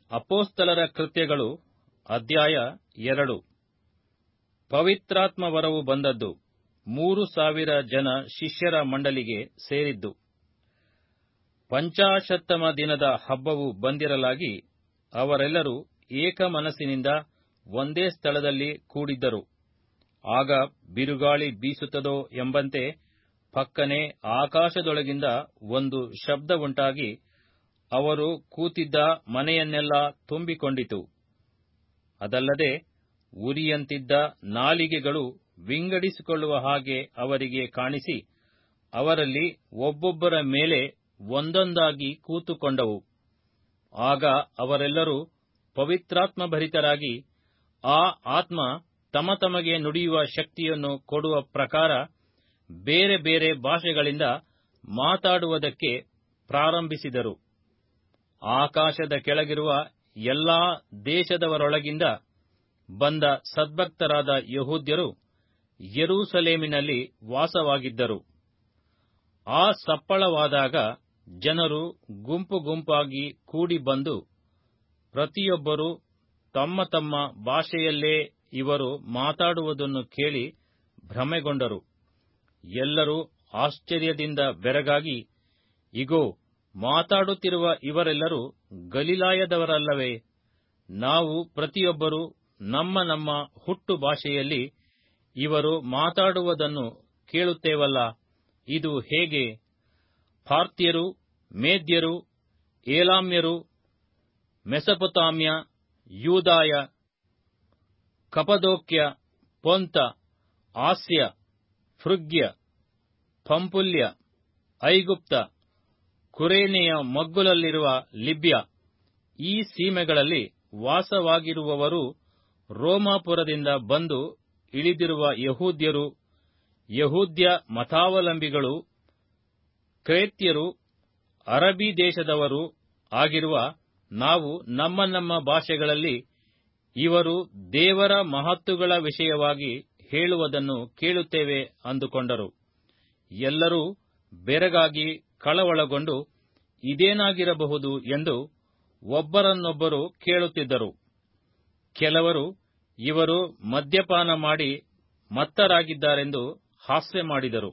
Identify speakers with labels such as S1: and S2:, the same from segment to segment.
S1: ಅಪೋಸ್ತಲರ ಕೃತ್ಯಗಳು ಅಧ್ಯಾಯ ಎರಡು ಪವಿತ್ರಾತ್ಮ ವರವು ಬಂದದ್ದು ಮೂರು ಸಾವಿರ ಜನ ಶಿಷ್ಯರ ಮಂಡಲಿಗೆ ಸೇರಿದ್ದು ಪಂಚಾಶತ್ತಮ ದಿನದ ಹಬ್ಬವು ಬಂದಿರಲಾಗಿ ಅವರೆಲ್ಲರೂ ಏಕ ಮನಸ್ಸಿನಿಂದ ಒಂದೇ ಸ್ಥಳದಲ್ಲಿ ಕೂಡಿದ್ದರು ಆಗ ಬಿರುಗಾಳಿ ಬೀಸುತ್ತದೋ ಎಂಬಂತೆ ಪಕ್ಕನೆ ಆಕಾಶದೊಳಗಿಂದ ಒಂದು ಶಬ್ದವುಂಟಾಗಿ ಅವರು ಕೂತಿದ್ದ ಮನೆಯನ್ನೆಲ್ಲ ತುಂಬಿಕೊಂಡಿತು ಅದಲ್ಲದೆ ಉರಿಯಂತಿದ್ದ ನಾಲಿಗೆಗಳು ವಿಂಗಡಿಸಿಕೊಳ್ಳುವ ಹಾಗೆ ಅವರಿಗೆ ಕಾಣಿಸಿ ಅವರಲ್ಲಿ ಒಬ್ಬೊಬ್ಬರ ಮೇಲೆ ಒಂದೊಂದಾಗಿ ಕೂತುಕೊಂಡವು ಆಗ ಅವರೆಲ್ಲರೂ ಪವಿತ್ರಾತ್ಮಭರಿತರಾಗಿ ಆ ಆತ್ಮ ತಮ ತಮಗೆ ನುಡಿಯುವ ಶಕ್ತಿಯನ್ನು ಕೊಡುವ ಪ್ರಕಾರ ಬೇರೆ ಬೇರೆ ಭಾಷೆಗಳಿಂದ ಮಾತಾಡುವುದಕ್ಕೆ ಪ್ರಾರಂಭಿಸಿದರು ಆಕಾಶದ ಕೆಳಗಿರುವ ಎಲ್ಲಾ ದೇಶದವರೊಳಗಿಂದ ಬಂದ ಸದ್ಭಕ್ತರಾದ ಯಹೂದ್ಯರು ಯೆರೂಸಲೇಮಿನಲ್ಲಿ ವಾಸವಾಗಿದ್ದರು ಆ ಸಪ್ಪಳವಾದಾಗ ಜನರು ಗುಂಪು ಗುಂಪಾಗಿ ಕೂಡಿ ಬಂದು ಪ್ರತಿಯೊಬ್ಬರು ತಮ್ಮ ತಮ್ಮ ಭಾಷೆಯಲ್ಲೇ ಇವರು ಮಾತಾಡುವುದನ್ನು ಕೇಳಿ ಭ್ರಮೆಗೊಂಡರು ಎಲ್ಲರೂ ಆಶ್ಚರ್ಯದಿಂದ ಬೆರಗಾಗಿ ಇಗೋ ಮಾತಾಡುತ್ತಿರುವ ಇವರೆಲ್ಲರೂ ಗಲಿಲಾಯದವರಲ್ಲವೇ ನಾವು ಪ್ರತಿಯೊಬ್ಬರು ನಮ್ಮ ನಮ್ಮ ಹುಟ್ಟು ಭಾಷೆಯಲ್ಲಿ ಇವರು ಮಾತಾಡುವುದನ್ನು ಕೇಳುತ್ತೇವಲ್ಲ ಇದು ಹೇಗೆ ಪಾರ್ಥ್ಯರು ಮೇದ್ಯರು ಏಲಾಮ್ಯರು ಮೆಸಪೊತಾಮ್ಯ ಯೂದಾಯ ಕಪದೋಕ್ಯ ಪೊಂತ ಆಸ್ಯ ಫೃಗ್ಯ ಪಂಪುಲ್ಯ ಐಗುಪ್ತ ಕುರೇನೆಯ ಮಗ್ಗುಲಲ್ಲಿರುವ ಲಿಬ್ಯ ಈ ಸೀಮೆಗಳಲ್ಲಿ ವಾಸವಾಗಿರುವವರು ರೋಮಾಪುರದಿಂದ ಬಂದು ಇಳಿದಿರುವ ಯಹೂದ್ಯರು ಯಹೂದ್ಯ ಮತಾವಲಂಬಿಗಳು ಕ್ರೇತ್ಯರು ಅರಬಿ ದೇಶದವರು ಆಗಿರುವ ನಾವು ನಮ್ಮ ನಮ್ಮ ಭಾಷೆಗಳಲ್ಲಿ ಇವರು ದೇವರ ಮಹತ್ತುಗಳ ವಿಷಯವಾಗಿ ಹೇಳುವುದನ್ನು ಕೇಳುತ್ತೇವೆ ಅಂದುಕೊಂಡರು ಎಲ್ಲರೂ ಬೆರಗಾಗಿ ಕಳವಳಗೊಂಡು ಇದೇನಾಗಿರಬಹುದು ಎಂದು ಒಬ್ಬರನ್ನೊಬ್ಬರು ಕೇಳುತ್ತಿದ್ದರು ಕೆಲವರು ಇವರು ಮದ್ಯಪಾನ ಮಾಡಿ ಮತ್ತರಾಗಿದ್ದಾರೆಂದು ಹಾಸ್ಯ ಮಾಡಿದರು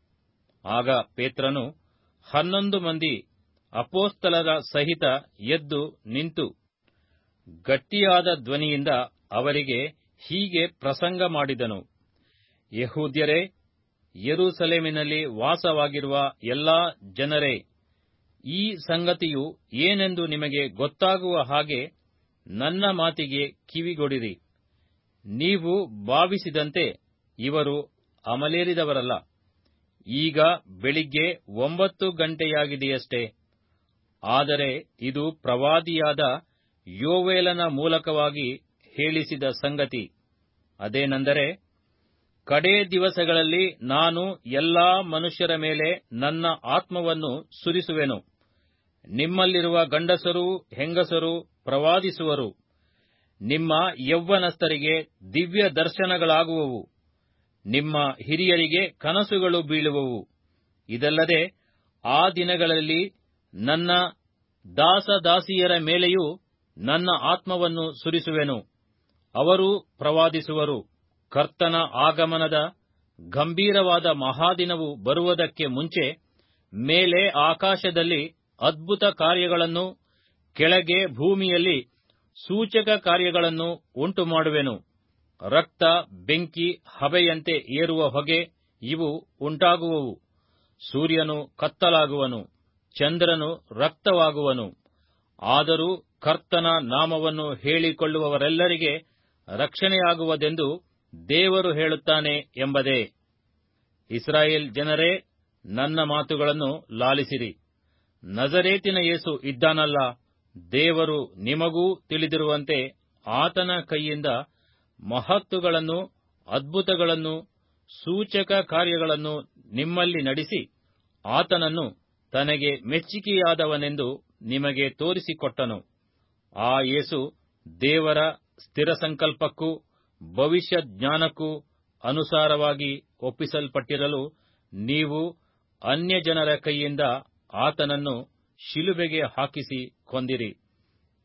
S1: ಆಗ ಪೇತ್ರನು ಹನ್ನೊಂದು ಮಂದಿ ಅಪೋಸ್ತಲರ ಸಹಿತ ಎದ್ದು ನಿಂತು ಗಟ್ಟಿಯಾದ ಧ್ವನಿಯಿಂದ ಅವರಿಗೆ ಹೀಗೆ ಪ್ರಸಂಗ ಮಾಡಿದನು ಯಹೂದ್ಯರೇ ಯೆರೂಸಲೇಮಿನಲ್ಲಿ ವಾಸವಾಗಿರುವ ಎಲ್ಲಾ ಜನರೇ ಈ ಸಂಗತಿಯು ಏನೆಂದು ನಿಮಗೆ ಗೊತ್ತಾಗುವ ಹಾಗೆ ನನ್ನ ಮಾತಿಗೆ ಕಿವಿಗೊಡಿರಿ ನೀವು ಭಾವಿಸಿದಂತೆ ಇವರು ಅಮಲೇರಿದವರಲ್ಲ ಈಗ ಬೆಳಿಗ್ಗೆ ಒಂಬತ್ತು ಗಂಟೆಯಾಗಿದೆಯಷ್ಟೇ ಆದರೆ ಇದು ಪ್ರವಾದಿಯಾದ ಯೋವೇಲನ ಮೂಲಕವಾಗಿ ಹೇಳಿಸಿದ ಸಂಗತಿ ಅದೇನೆಂದರೆ ಕಡೇ ದಿವಸಗಳಲ್ಲಿ ನಾನು ಎಲ್ಲಾ ಮನುಷ್ಯರ ಮೇಲೆ ನನ್ನ ಆತ್ಮವನ್ನು ಸುರಿಸುವೆನು ನಿಮ್ಮಲ್ಲಿರುವ ಗಂಡಸರೂ ಹೆಂಗಸರು ಪ್ರವಾದಿಸುವರು ನಿಮ್ಮ ಯೌವನಸ್ಥರಿಗೆ ದಿವ್ಯ ದರ್ಶನಗಳಾಗುವವು ನಿಮ್ಮ ಹಿರಿಯರಿಗೆ ಕನಸುಗಳು ಬೀಳುವವು ಇದಲ್ಲದೆ ಆ ದಿನಗಳಲ್ಲಿ ನನ್ನ ದಾಸದಾಸಿಯರ ಮೇಲೆಯೂ ನನ್ನ ಆತ್ಮವನ್ನು ಸುರಿಸುವೆನು ಅವರು ಪ್ರವಾದಿಸುವರು ಕರ್ತನ ಆಗಮನದ ಗಂಭೀರವಾದ ಮಹಾದಿನವು ಬರುವುದಕ್ಕೆ ಮುಂಚೆ ಮೇಲೆ ಆಕಾಶದಲ್ಲಿ ಅದ್ಭುತ ಕಾರ್ಯಗಳನ್ನು ಕೆಳಗೆ ಭೂಮಿಯಲ್ಲಿ ಸೂಚಕ ಕಾರ್ಯಗಳನ್ನು ಉಂಟು ಮಾಡುವೆನು ರಕ್ತ ಬೆಂಕಿ ಹಬೆಯಂತೆ ಏರುವ ಹೊಗೆ ಇವು ಉಂಟಾಗುವವು ಸೂರ್ಯನು ಕತ್ತಲಾಗುವನು ಚಂದ್ರನು ರಕ್ತವಾಗುವನು ಆದರೂ ಕರ್ತನ ನಾಮವನ್ನು ಹೇಳಿಕೊಳ್ಳುವವರೆಲ್ಲರಿಗೆ ರಕ್ಷಣೆಯಾಗುವುದೆಂದು ದೇವರು ಹೇಳುತ್ತಾನೆ ಎಂಬುದೇ ಇಸ್ರಾಯೇಲ್ ಜನರೇ ನನ್ನ ಮಾತುಗಳನ್ನು ಲಾಲಿಸಿರಿ ನಜರೇತಿನ ಯೇಸು ಇದ್ದಾನಲ್ಲ ದೇವರು ನಿಮಗೂ ತಿಳಿದಿರುವಂತೆ ಆತನ ಕೈಯಿಂದ ಮಹತ್ತುಗಳನ್ನು ಅದ್ಭುತಗಳನ್ನು ಸೂಚಕ ಕಾರ್ಯಗಳನ್ನು ನಿಮ್ಮಲ್ಲಿ ನಡೆಸಿ ಆತನನ್ನು ತನಗೆ ಮೆಚ್ಚಿಕೆಯಾದವನೆಂದು ನಿಮಗೆ ತೋರಿಸಿಕೊಟ್ಟನು ಆ ಯೇಸು ದೇವರ ಸ್ಥಿರ ಸಂಕಲ್ಪಕ್ಕೂ ಭವಿಷ್ಯ ಜ್ಞಾನಕ್ಕೂ ಅನುಸಾರವಾಗಿ ಒಪ್ಪಿಸಲ್ಪಟ್ಟಿರಲು ನೀವು ಅನ್ಯಜನರ ಕೈಯಿಂದ ಆತನನ್ನು ಶಿಲುಬೆಗೆ ಹಾಕಿಸಿ ಕೊಂದಿರಿ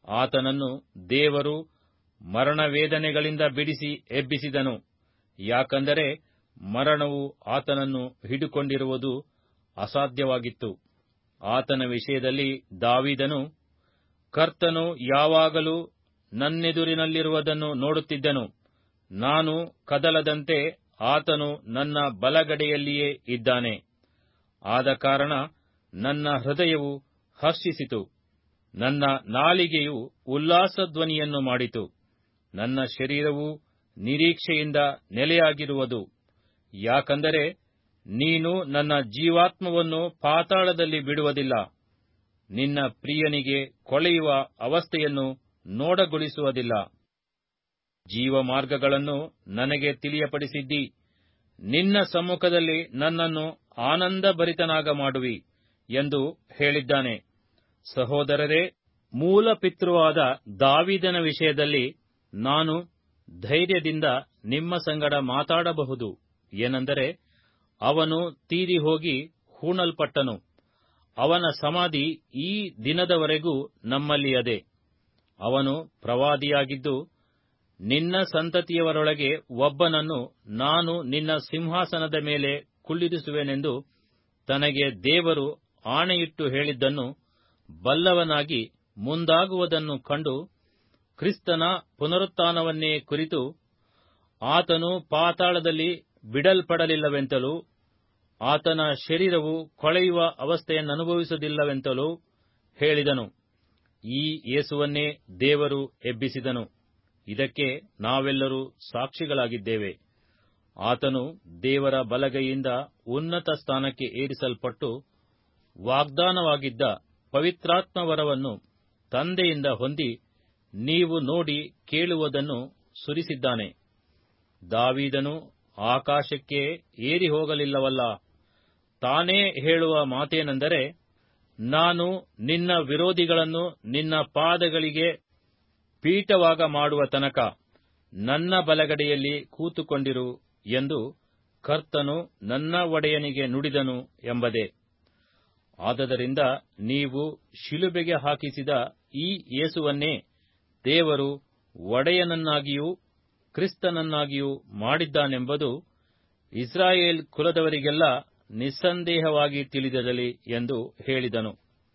S1: ಆತನನ್ನು ದೇವರು ಮರಣವೇದನೆಗಳಿಂದ ಬಿಡಿಸಿ ಎಬ್ಬಿಸಿದನು ಯಾಕಂದರೆ ಮರಣವು ಆತನನ್ನು ಹಿಡುಕೊಂಡಿರುವುದು ಅಸಾಧ್ಯವಾಗಿತ್ತು ಆತನ ವಿಷಯದಲ್ಲಿ ದಾವಿದನು ಕರ್ತನು ಯಾವಾಗಲೂ ನನ್ನೆದುರಿನಲ್ಲಿರುವುದನ್ನು ನೋಡುತ್ತಿದ್ದನು ನಾನು ಕದಲದಂತೆ ಆತನು ನನ್ನ ಬಲಗಡೆಯಲ್ಲಿಯೇ ಇದ್ದಾನೆ ಆದ ಕಾರಣ ನನ್ನ ಹೃದಯವು ಹರ್ಷಿಸಿತು ನನ್ನ ನಾಲಿಗೆಯು ಉಲ್ಲಾಸಧ್ವನಿಯನ್ನು ಮಾಡಿತು ನನ್ನ ಶರೀರವು ನಿರೀಕ್ಷೆಯಿಂದ ನೆಲೆಯಾಗಿರುವುದು ಯಾಕಂದರೆ ನೀನು ನನ್ನ ಜೀವಾತ್ಮವನ್ನು ಪಾತಾಳದಲ್ಲಿ ಬಿಡುವುದಿಲ್ಲ ನಿನ್ನ ಪ್ರಿಯನಿಗೆ ಕೊಳೆಯುವ ಅವಸ್ಥೆಯನ್ನು ನೋಡಗೊಳಿಸುವುದಿಲ್ಲ ಜೀವಮಾರ್ಗಗಳನ್ನು ನನಗೆ ತಿಳಿಯಪಡಿಸಿದ್ದಿ ನಿನ್ನ ಸಮ್ಮುಖದಲ್ಲಿ ನನ್ನನ್ನು ಆನಂದಭರಿತನಾಗ ಮಾಡುವಿ ಎಂದು ಹೇಳಿದ್ದಾನೆ ಸಹೋದರರೇ ಮೂಲ ಪಿತೃವಾದ ದಾವಿದನ ವಿಷಯದಲ್ಲಿ ನಾನು ಧೈರ್ಯದಿಂದ ನಿಮ್ಮ ಸಂಗಡ ಮಾತಾಡಬಹುದು ಏನೆಂದರೆ ಅವನು ತೀರಿ ಹೋಗಿ ಹೂಣಲ್ಪಟ್ಟನು ಅವನ ಸಮಾಧಿ ಈ ದಿನದವರೆಗೂ ನಮ್ಮಲ್ಲಿ ಅದೆ ಅವನು ಪ್ರವಾದಿಯಾಗಿದ್ದು ನಿನ್ನ ಸಂತತಿಯವರೊಳಗೆ ಒಬ್ಬನನ್ನು ನಾನು ನಿನ್ನ ಸಿಂಹಾಸನದ ಮೇಲೆ ಕುಳ್ಳಿರಿಸುವೆನೆಂದು ತನಗೆ ದೇವರು ಆಣೆಯಿಟ್ಟು ಹೇಳಿದ್ದನ್ನು ಬಲ್ಲವನಾಗಿ ಮುಂದಾಗುವುದನ್ನು ಕಂಡು ಕ್ರಿಸ್ತನ ಪುನರುತ್ಥಾನವನ್ನೇ ಕುರಿತು ಆತನು ಪಾತಾಳದಲ್ಲಿ ಬಿಡಲ್ಪಡಲಿಲ್ಲವೆಂತಲೂ ಆತನ ಶರೀರವು ಕೊಳೆಯುವ ಅವಸ್ಥೆಯನ್ನನುಭವಿಸುವುದಿಲ್ಲವೆಂತಲೂ ಹೇಳಿದನು ಈ ಯೇಸುವನ್ನೇ ದೇವರು ಎಬ್ಬಿಸಿದನು ಇದಕ್ಕೆ ನಾವೆಲ್ಲರೂ ಸಾಕ್ಷಿಗಳಾಗಿದ್ದೇವೆ ಆತನು ದೇವರ ಬಲಗೈಯಿಂದ ಉನ್ನತ ಸ್ಥಾನಕ್ಕೆ ಏರಿಸಲ್ಪಟ್ಟು ವಾಗ್ದಾನವಾಗಿದ್ದ ಪವಿತ್ರಾತ್ಮವರವನ್ನು ತಂದೆಯಿಂದ ಹೊಂದಿ ನೀವು ನೋಡಿ ಕೇಳುವುದನ್ನು ಸುರಿಸಿದ್ದಾನೆ ದಾವೀದನು ಆಕಾಶಕ್ಕೆ ಏರಿ ಹೋಗಲಿಲ್ಲವಲ್ಲ ತಾನೇ ಹೇಳುವ ಮಾತೇನೆಂದರೆ ನಾನು ನಿನ್ನ ವಿರೋಧಿಗಳನ್ನು ನಿನ್ನ ಪಾದಗಳಿಗೆ ಪೀಠವಾಗ ಮಾಡುವ ತನಕ ನನ್ನ ಬಲಗಡೆಯಲ್ಲಿ ಕೂತುಕೊಂಡಿರು ಎಂದು ಕರ್ತನು ನನ್ನ ಒಡೆಯನಿಗೆ ನುಡಿದನು ಎಂಬುದೇ ಆದದರಿಂದ ನೀವು ಶಿಲುಬೆಗೆ ಹಾಕಿಸಿದ ಈ ಯೇಸುವನ್ನೇ ದೇವರು ಒಡೆಯನನ್ನಾಗಿಯೂ ಕ್ರಿಸ್ತನನ್ನಾಗಿಯೂ ಮಾಡಿದ್ದಾನೆಂಬುದು ಇಸ್ರಾಯೇಲ್ ಕುಲದವರಿಗೆಲ್ಲ ನಿಸ್ಸಂದೇಹವಾಗಿ ತಿಳಿದಿರಲಿ ಎಂದು ಹೇಳಿದನು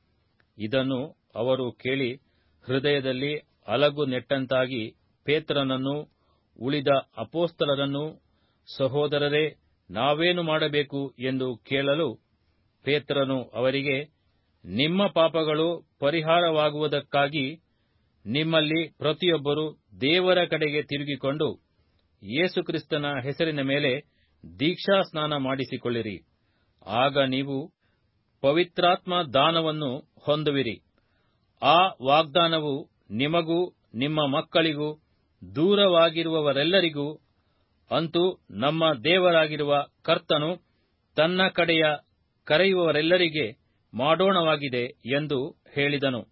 S1: ಇದನ್ನು ಅವರು ಕೇಳಿ ಹೃದಯದಲ್ಲಿ ಅಲಗು ನೆಟ್ಟಂತಾಗಿ ಪೇತ್ರನನ್ನೂ ಉಳಿದ ಅಪೋಸ್ತಲರನ್ನೂ ಸಹೋದರರೇ ನಾವೇನು ಮಾಡಬೇಕು ಎಂದು ಕೇಳಲು ಪೇತ್ರನು ಅವರಿಗೆ ನಿಮ್ಮ ಪಾಪಗಳು ಪರಿಹಾರವಾಗುವುದಕ್ಕಾಗಿ ನಿಮ್ಮಲ್ಲಿ ಪ್ರತಿಯೊಬ್ಬರು ದೇವರ ಕಡೆಗೆ ತಿರುಗಿಕೊಂಡು ಯೇಸುಕ್ರಿಸ್ತನ ಹೆಸರಿನ ಮೇಲೆ ದೀಕ್ಷಾ ಸ್ನಾನ ಮಾಡಿಸಿಕೊಳ್ಳಿರಿ ಆಗ ನೀವು ಪವಿತ್ರಾತ್ಮ ದಾನವನ್ನು ಹೊಂದುವಿರಿ ಆ ವಾಗ್ದಾನವು ನಿಮಗೂ ನಿಮ್ಮ ಮಕ್ಕಳಿಗೂ ದೂರವಾಗಿರುವವರೆಲ್ಲರಿಗೂ ಅಂತೂ ನಮ್ಮ ದೇವರಾಗಿರುವ ಕರ್ತನು ತನ್ನ ಕಡೆಯ ಕರೆಯುವವರೆಲ್ಲರಿಗೆ ಮಾಡೋಣವಾಗಿದೆ ಎಂದು ಹೇಳಿದನು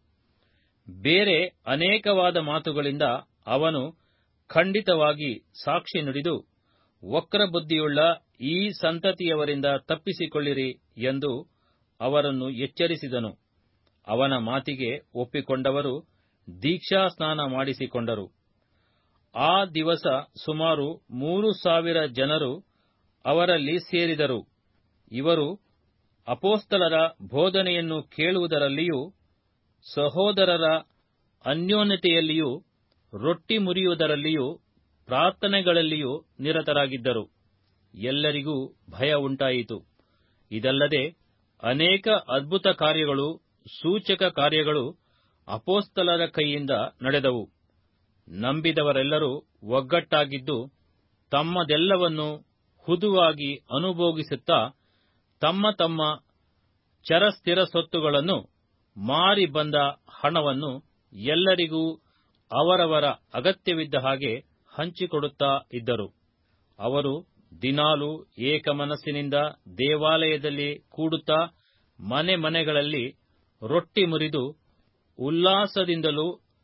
S1: ಬೇರೆ ಅನೇಕವಾದ ಮಾತುಗಳಿಂದ ಅವನು ಖಂಡಿತವಾಗಿ ಸಾಕ್ಷಿ ನುಡಿದು ವಕ್ರಬುದ್ಧಿಯುಳ್ಳ ಈ ಸಂತತಿಯವರಿಂದ ತಪ್ಪಿಸಿಕೊಳ್ಳಿರಿ ಎಂದು ಅವರನ್ನು ಎಚ್ಚರಿಸಿದನು ಅವನ ಮಾತಿಗೆ ಒಪ್ಪಿಕೊಂಡವರು ದೀಕ್ಷಾ ಸ್ನಾನ ಮಾಡಿಸಿಕೊಂಡರು ಆ ದಿವಸ ಸುಮಾರು ಮೂರು ಸಾವಿರ ಜನರು ಅವರಲ್ಲಿ ಸೇರಿದರು ಇವರು ಅಪೋಸ್ತಲರ ಬೋಧನೆಯನ್ನು ಕೇಳುವುದರಲ್ಲಿಯೂ ಸಹೋದರರ ಅನ್ಯೋನ್ಯತೆಯಲ್ಲಿಯೂ ರೊಟ್ಟಿ ಮುರಿಯುವುದರಲ್ಲಿಯೂ ಪ್ರಾರ್ಥನೆಗಳಲ್ಲಿಯೂ ನಿರತರಾಗಿದ್ದರು ಎಲ್ಲರಿಗೂ ಭಯ ಉಂಟಾಯಿತು ಇದಲ್ಲದೆ ಅನೇಕ ಅದ್ಭುತ ಕಾರ್ಯಗಳು ಸೂಚಕ ಕಾರ್ಯಗಳು ಅಪೋಸ್ತಲರ ಕೈಯಿಂದ ನಡೆದವು ನಂಬಿದವರೆಲ್ಲರೂ ಒಗ್ಗಟ್ಟಾಗಿದ್ದು ತಮ್ಮದೆಲ್ಲವನ್ನು ಹುದುವಾಗಿ ಅನುಭೋಗಿಸುತ್ತಾ ತಮ್ಮ ತಮ್ಮ ಚರಸ್ಥಿರ ಸೊತ್ತುಗಳನ್ನು ಮಾರಿ ಬಂದ ಹಣವನ್ನು ಎಲ್ಲರಿಗೂ ಅವರವರ ಅಗತ್ಯವಿದ್ದ ಹಾಗೆ ಹಂಚಿಕೊಡುತ್ತಾ ಇದ್ದರು ಅವರು ದಿನಾಲು ಏಕಮನಸ್ಸಿನಿಂದ ದೇವಾಲಯದಲ್ಲಿ ಕೂಡುತ್ತಾ ಮನೆ ಮನೆಗಳಲ್ಲಿ ರೊಟ್ಟಿ ಮುರಿದು ಉಲ್ಲಾಸದಿಂದಲೂ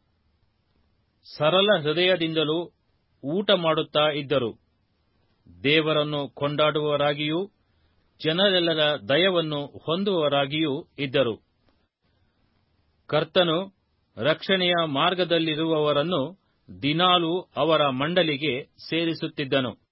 S1: ಸರಳ ಹೃದಯದಿಂದಲೂ ಊಟ ಮಾಡುತ್ತಾ ಇದ್ದರು ದೇವರನ್ನು ಕೊಂಡಾಡುವವರಾಗಿಯೂ ಜನರೆಲ್ಲರ ದಯವನ್ನು ಹೊಂದುವವರಾಗಿಯೂ ಇದ್ದರು ಕರ್ತನು ರಕ್ಷಣೆಯ ಮಾರ್ಗದಲ್ಲಿರುವವರನ್ನು ದಿನಾಲೂ ಅವರ ಮಂಡಲಿಗೆ ಸೇರಿಸುತ್ತಿದ್ದನು